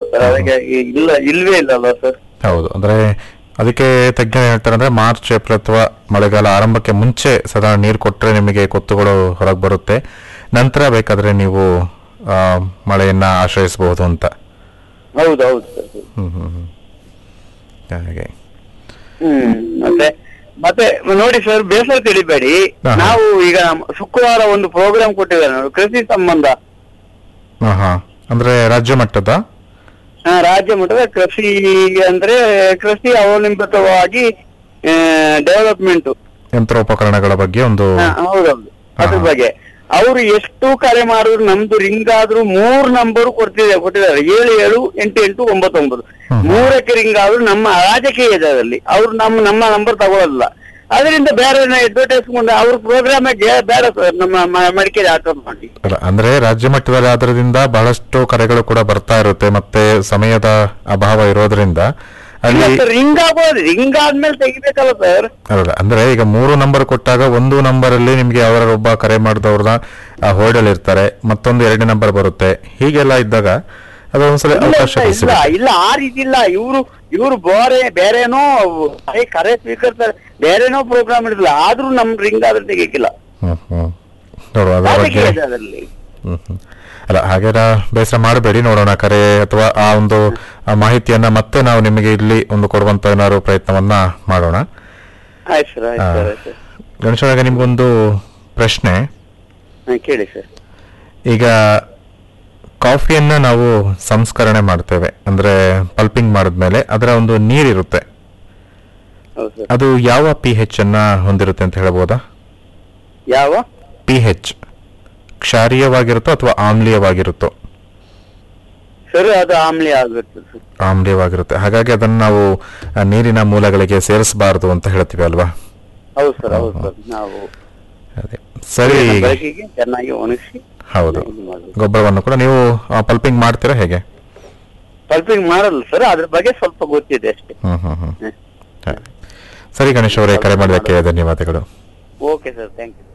Sir ಅದಕ್ಕೆ ಈ- ಇಲ್ಲ ಇಲ್ವೇ ಇಲ್ಲಲ್ಲ ಸರ್ ಹೌದು ಅಂದ್ರೆ ಅದಕ್ಕೆ ತಜ್ಞರು ಹೇಳ್ತಾರೆ ಅಂದ್ರೆ ಮಾರ್ಚ್ ಏಪ್ರಿಲ್ ಅಥವಾ ಮಳೆಗಾಲ ಆರಂಭಕ್ಕೆ ಮುಂಚೆ ಸಾಧಾರಣ ನೀರು ಕೊಟ್ಟರೆ ನಿಮಗೆ ಕೊತ್ತುಗಳು ಹೊರಗೆ ಬರುತ್ತೆ ನಂತರ ಬೇಕಾದ್ರೆ ನೀವು ಆ, ಮಳೆಯನ್ನ ಆಶ್ರಯಿಸಬಹುದು ಅಂತ ಹೌದು ಹೌದು ಸರ್ ಹ್ಮ್ ಹ್ಮ್ ಹ್ಮ್ ಹಾಗೆ ಹ್ಮ್ ಮತ್ತೆ ಮತ್ತೆ ನೋಡಿ ಸರ್ ಬೇಸರ ತಿಳಿಬೇಡಿ ಹಾ, ಹಾ. ನಾವು ಈಗ ಶುಕ್ರವಾರ ಒಂದು ಪ್ರೋಗ್ರಾಮ್ ಕೊಟ್ಟಿದ್ದಾರೆ ನಾವು ಕೃಷಿ ಸಂಬಂಧ ಹಾ ಹಾ ಅಂದ್ರೆ ರಾಜ್ಯ ಮಟ್ಟದ ಆ, ರಾಜ್ಯ ಮಟ್ಟದ ಕೃಷಿ ಅಂದ್ರೆ ಕೃಷಿ ಅವಲಂಬಿತವಾಗಿ ಡೆವಲಪ್ಮೆಂಟ್ ಯಂತ್ರೋಪಕರಣಗಳ ಬಗ್ಗೆ ಒಂದು ಹೌದೌದು ಅದ್ರ ಹಾ. ಬಗ್ಗೆ ಅವರು ಎಷ್ಟು ಕರೆ ಮಾಡಿದ್ರು ನಮ್ದು ರಿಂಗ್ ಆದ್ರೂ ಮೂರ್ ನಂಬರ್ ಕೊಡ್ತಿದೆ ಕೊಟ್ಟಿದ್ದಾರೆ ಏಳು ಏಳು ಎಂಟು ಎಂಟು ಒಂಬತ್ತು ಒಂಬತ್ತು ಹ್ಮ್. ಮೂರಕ್ಕೆ ರಿಂಗ್ ಆದ್ರೂ ನಮ್ಮ ರಾಜಕೀಯದಲ್ಲಿ ಅವ್ರು ನಮ್ಮ ನಮ್ಮ ನಂಬರ್ ತಗೊಳ್ಳಲ್ಲ ಅದರಿಂದ ಬೇರೆ ಅಡ್ವರ್ಟೈಸ್ ಮುಂದೆ ಅವ್ರ ಪ್ರೋಗ್ರಾಮ್ ಬೇಡ ಸರ್ ನಮ್ಮ ಮ- ಮಡಿಕೇರಿ ಆಟೋ ಮಾಡಿ ಅಲ್ಲ, ಅಂದ್ರೆ ರಾಜ್ಯ ಮಟ್ಟದಲ್ಲಿ ಆದ್ರಿಂದ ಬಹಳಷ್ಟು ಕರೆಗಳು ಕೂಡ ಬರ್ತಾ ಇರುತ್ತೆ ಮತ್ತೆ ಸಮಯದ ಅಭಾವ ಇರೋದ್ರಿಂದ ಅಲ್ಲಿ ರಿಂಗ್ ಆಗೋದು ರಿಂಗ್ ಆದ್ಮೇಲೆ ತೆಗಿಬೇಕಲ್ಲ ಸರ್ ಅಲ್ಲ ಅಂದ್ರೆ ಈಗ ಮೂರು ನಂಬರ್ ಕೊಟ್ಟಾಗ ಒಂದು ನಂಬರ್ ಅಲ್ಲಿ ನಿಮ್ಗೆ ಅವರ ಒಬ್ಬ ಕರೆ ಮಾಡಿದವ್ರನ್ನ ಹೋಲ್ಡಲ್ ಇರ್ತಾರೆ ಮತ್ತೊಂದು ಎರಡನೇ ನಂಬರ್ ಬರುತ್ತೆ ಹೀಗೆಲ್ಲ ಇದ್ದಾಗ ಅದೊಂದ್ಸಲ ಇಲ್ಲ, ಅವಕಾಶ ಇಲ್ಲ, ಇಲ್ಲ ಸಿಗುತ್ತೆ. ಇಲ್ಲ ಆ ರೀತಿ ಇಲ್ಲ ಇವರು ಇವರು ಬೇರೆ ಬೇರೆನೋ ಅದೇ ಕರೆ ಸ್ವೀಕರಿಸ್ತಾರೆ ಬೇರೆನೋ ಪ್ರೋಗ್ರಾಮ್ ಇರಲಿಲ್ಲ ಆದ್ರೂ ನಮ್ ರಿಂಗ್ ಆದ್ರೆ ತೆಗಿಯಕ್ಕಿಲ್ಲ ಹ್ಮ್ ಹ್ಮ್ ನೋಡುವ ಅದರ ಬಗ್ಗೆ ರಾಜಕೀಯ ಇದೆ ಅದರಲ್ಲಿ ಹ್ಮ್ ಹ್ಮ್. ಅಲ್ಲ ಹಾಗೆಲ್ಲ ಬೇಸರ ಮಾಡಬೇಡಿ ನೋಡೋಣ ಕರೆ ಅಥವಾ ಆ ಒಂದು ಆ ಮಾಹಿತಿಯನ್ನ ಮತ್ತೆ ನಾವು ನಿಮಗೆ ಇಲ್ಲಿ ಒಂದು ಕೊಡುವಂತ ಏನಾದ್ರು ಪ್ರಯತ್ನವನ್ನ ಮಾಡೋಣ ಆಯ್ತು ಸರ್ ಆಯ್ತು ಸರ್ ಆಯ್ತು ಗಣೇಶನಾಗ ನಿಮ್ಗೊಂದು ಪ್ರಶ್ನೆ ಹಾ, ಕೇಳಿ ಸರ್ ಈಗ ಕಾಫಿಯನ್ನ ನಾವು ಸಂಸ್ಕರಣೆ ಮಾಡ್ತೇವೆ ಅಂದ್ರೆ ಪಲ್ಪಿಂಗ್ ಮಾಡಿದ್ಮೇಲೆ ಅದರ ಒಂದು ನೀರಿರುತ್ತೆ ಹೌದು ಸರ್ ಅದು ಯಾವ ಪಿ ಹೆಚ್ ಅನ್ನ ಹೊಂದಿರುತ್ತೆ ಅಂತ ಹೇಳ್ಬೋದಾ ಯಾವ ಪಿ ಹೆಚ್ ಕ್ಷಾರೀಯವಾಗಿರುತ್ತೋ ಅಥವಾ ಆಮ್ಲೀಯವಾಗಿರುತ್ತೋ ಸರ್ ಅದು ಆಮ್ಲಿ ಆಗುತ್ತೆ ಸರ್ ಆಮ್ಲೀಯವಾಗಿರುತ್ತೆ ಹಾಗಾಗಿ ಅದನ್ನು ನಾವು ಆ, ನೀರಿನ ಮೂಲಗಳಿಗೆ ಸೇರಿಸಬಾರದು ಅಂತ ಹೇಳ್ತೀವಿ ಅಲ್ವಾ ಹೌದು ಸರ್ ಹೌದು ಸರ್ ನಾವು ಅದೇ ಸರಿ ಬೆಳಕಿಗೆ ಚೆನ್ನಾಗಿ ಒಣಗಿಸಿ ಹೌದು ಇದು ಮಾಡ್ಬೇಕು. ಗೊಬ್ಬರವನ್ನು ಕೂಡ ನೀವು ಪಲ್ಪಿಂಗ್ ಮಾಡ್ತೀರಾ ಹೇಗೆ ಪಲ್ಪಿಂಗ್ ಮಾಡಲ್ಲ ಸರ್ ಅದ್ರ ಬಗ್ಗೆ ಸ್ವಲ್ಪ ಗೊತ್ತಿದೆ ಅಷ್ಟೇ ಹ್ಮ್ ಹ್ಮ್ ಹ್ಮ್ ಹಾಗೆ. ಸರಿ ಗಣೇಶ್ ಅವರೇ ಕರೆ ಮಾಡಿದ್ದಕ್ಕೆ ಧನ್ಯವಾದಗಳು ಓಕೆ ಸರ್ ಥ್ಯಾಂಕ್ ಯು